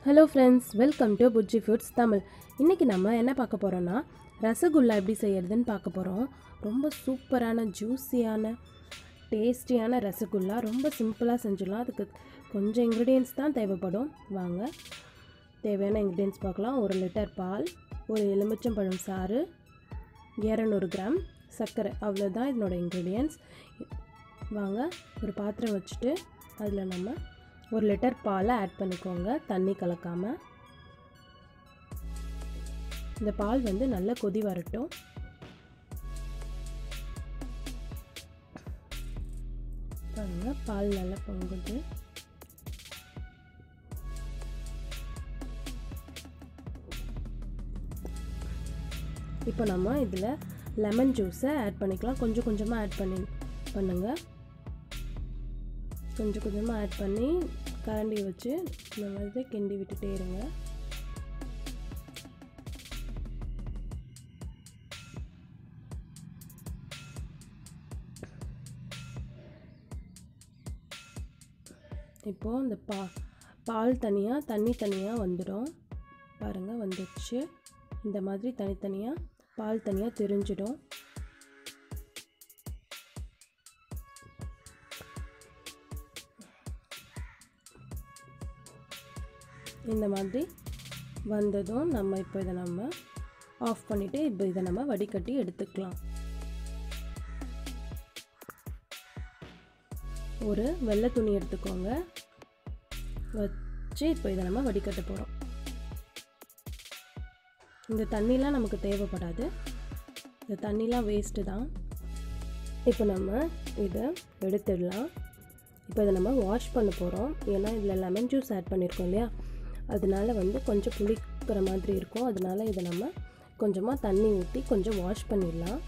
hello friends welcome to Bujji foods Tamil இன்றைக்கி நம்ம என்ன பார்க்க போகிறோன்னா ரசகுல்லா எப்படி செய்யறதுன்னு பார்க்க போகிறோம் ரொம்ப சூப்பரான ஜூஸியான டேஸ்டியான ரசகுல்லா ரொம்ப சிம்பிளாக செஞ்சிடலாம் அதுக்கு கொஞ்சம் இன்க்ரீடியன்ஸ் தான் தேவைப்படும் வாங்க தேவையான இன்க்ரீடியன்ஸ் பார்க்கலாம் ஒரு லிட்டர் பால் ஒரு எலுமிச்சம்பழம் சாறு இரநூறு கிராம் சர்க்கரை அவ்வளோதான் இதனோட இன்க்ரீடியன்ஸ் வாங்க ஒரு பாத்திரம் வச்சுட்டு அதில் நம்ம ஒரு லிட்டர் பாலை ஆட் பண்ணிக்கோங்க தண்ணி கலக்காமல் இந்த பால் வந்து நல்லா கொதி வரட்டும் பாருங்க பால் நல்லா பொங்குது இப்போ நம்ம இதில் லெமன் ஜூஸை ஆட் பண்ணிக்கலாம் கொஞ்சம் கொஞ்சமாக ஆட் பண்ணி பண்ணுங்கள் கொஞ்சம் கொஞ்சமாக ஆட் பண்ணி கரண்டி வச்சு இந்த மாதிரி கிண்டி விட்டுட்டே இருங்க இப்போது இந்த பா பால் தனியாக தண்ணி தனியாக வந்துடும் பாருங்கள் வந்துடுச்சு இந்த மாதிரி தனித்தனியாக பால் தனியாக தெரிஞ்சிடும் இந்த மாதிரி வந்ததும் நம்ம இப்போ இதை நம்ம ஆஃப் பண்ணிவிட்டு இப்போ இதை நம்ம வடிகட்டி எடுத்துக்கலாம் ஒரு வெள்ளை துணி எடுத்துக்கோங்க வச்சு இப்போ இதை நம்ம வடிகட்ட போகிறோம் இந்த தண்ணிலாம் நமக்கு தேவைப்படாது இந்த தண்ணிலாம் வேஸ்ட்டு தான் இப்போ நம்ம இதை எடுத்துடலாம் இப்போ இதை நம்ம வாஷ் பண்ண போகிறோம் ஏன்னா இதில் லெமன் ஜூஸ் ஆட் பண்ணியிருக்கோம் இல்லையா அதனால வந்து கொஞ்சம் புளிக்கிற மாதிரி இருக்கும் அதனால இதை நம்ம கொஞ்சமாக தண்ணி ஊற்றி கொஞ்சம் வாஷ் பண்ணிடலாம்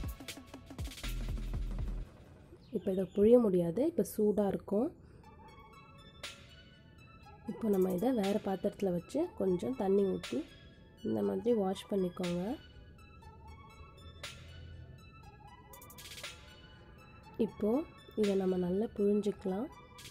இப்போ இதை புழிய முடியாது இப்போ சூடாக இருக்கும் இப்போ நம்ம இதை வேறு பாத்திரத்தில் வச்சு கொஞ்சம் தண்ணி ஊற்றி இந்த மாதிரி வாஷ் பண்ணிக்கோங்க இப்போது இதை நம்ம நல்லா புழிஞ்சிக்கலாம்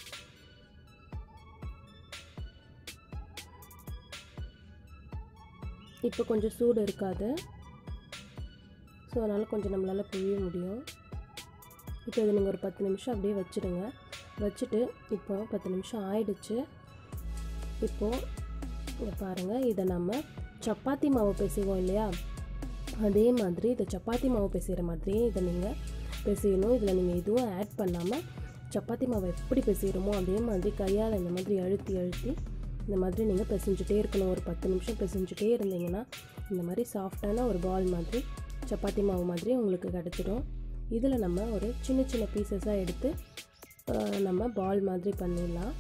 இப்போ கொஞ்சம் சூடு இருக்காது ஸோ அதனால் கொஞ்சம் நம்மளால் புழிய முடியும் இப்போ இதை நீங்கள் ஒரு பத்து நிமிஷம் அப்படியே வச்சுடுங்க வச்சுட்டு இப்போ பத்து நிமிஷம் ஆயிடுச்சு இப்போது இதை பாருங்கள் இதை நம்ம சப்பாத்தி மாவு பிசைவோம் இல்லையா அதே மாதிரி இதை சப்பாத்தி மாவு பிசைகிற மாதிரியே இதை நீங்கள் பிசையணும் இதில் நீங்கள் எதுவும் ஆட் பண்ணாமல் சப்பாத்தி மாவு எப்படி பிசைகிறோமோ அதே மாதிரி கையால் இந்த மாதிரி அழுத்தி அழுத்தி இந்த மாதிரி நீங்கள் பிசைஞ்சிட்டே இருக்கணும் ஒரு பத்து நிமிஷம் பிசைஞ்சிட்டே இருந்தீங்கன்னா இந்த மாதிரி சாஃப்டான ஒரு பால் மாதிரி சப்பாத்தி மாவு மாதிரி உங்களுக்கு கிடச்சிடும் இதில் நம்ம ஒரு சின்ன சின்ன பீசஸாக எடுத்து நம்ம பால் மாதிரி பண்ணிடலாம்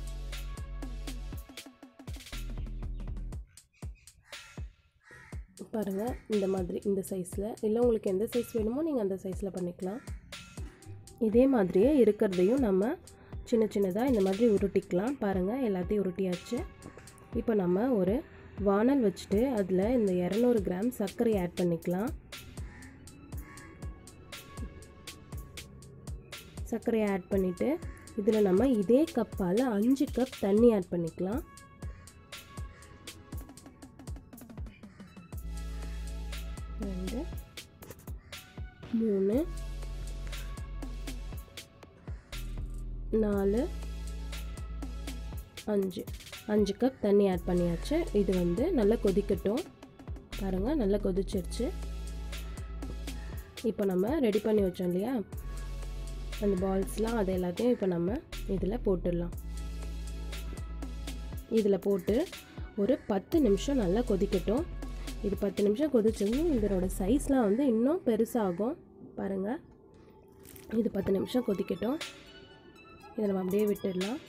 பாருங்கள் இந்த மாதிரி இந்த சைஸில் இல்லை உங்களுக்கு எந்த சைஸ் வேணுமோ நீங்கள் அந்த சைஸில் பண்ணிக்கலாம் இதே மாதிரியே இருக்கிறதையும் நம்ம சின்ன சின்னதாக இந்த மாதிரி உருட்டிக்கலாம் பாருங்கள் எல்லாத்தையும் உருட்டியாச்சு இப்போ நம்ம ஒரு வானல் வச்சுட்டு அதில் இந்த இரநூறு கிராம் சர்க்கரை ஆட் பண்ணிக்கலாம் சர்க்கரையை ஆட் பண்ணிவிட்டு இதில் நம்ம இதே கப்பால் அஞ்சு கப் தண்ணி ஆட் பண்ணிக்கலாம் ரெண்டு மூணு நாலு அஞ்சு அஞ்சு கப் தண்ணி ஆட் பண்ணியாச்சு இது வந்து நல்லா கொதிக்கட்டும் பாருங்கள் நல்லா கொதிச்சிருச்சு இப்போ நம்ம ரெடி பண்ணி வச்சோம் இல்லையா அந்த பால்ஸ்லாம் அது எல்லாத்தையும் இப்போ நம்ம இதில் போட்டுடலாம் இதில் போட்டு ஒரு பத்து நிமிஷம் நல்லா கொதிக்கட்டும் இது பத்து நிமிஷம் கொதிச்சதும் இதனோட சைஸ்லாம் வந்து இன்னும் பெருசாகும் பாருங்கள் இது பத்து நிமிஷம் கொதிக்கட்டும் இதை நம்ம அப்படியே விட்டுடலாம்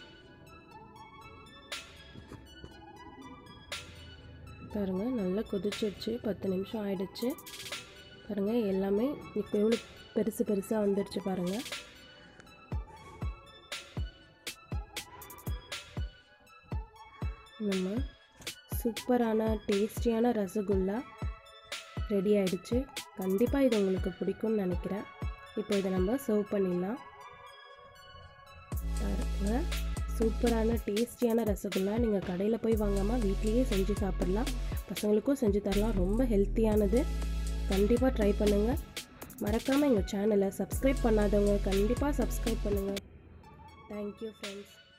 பாருங்கள் நல்லா கொதிச்சிருச்சு பத்து நிமிஷம் ஆயிடுச்சு பாருங்கள் எல்லாமே இப்போ எவ்வளோ பெருசு பெருசாக வந்துடுச்சு பாருங்கள் நம்ம சூப்பரான டேஸ்டியான ரசகுல்லா ரெடி ஆயிடுச்சு கண்டிப்பாக இது உங்களுக்கு பிடிக்கும்னு நினைக்கிறேன் இப்போ இதை நம்ம சர்வ் பண்ணிடலாம் பாருங்க சூப்பரான டேஸ்டியான ரசகுல்லா நீங்கள் கடையில் போய் வாங்காமல் வீட்லேயே செஞ்சு சாப்பிட்லாம் பசங்களுக்கும் செஞ்சு தரலாம் ரொம்ப ஹெல்த்தியானது கண்டிப்பாக ட்ரை பண்ணுங்கள் மறக்காமல் எங்கள் சேனலை சப்ஸ்கிரைப் பண்ணாதவங்க கண்டிப்பாக சப்ஸ்கிரைப் பண்ணுங்கள் தேங்க்யூ ஃப்ரெண்ட்ஸ்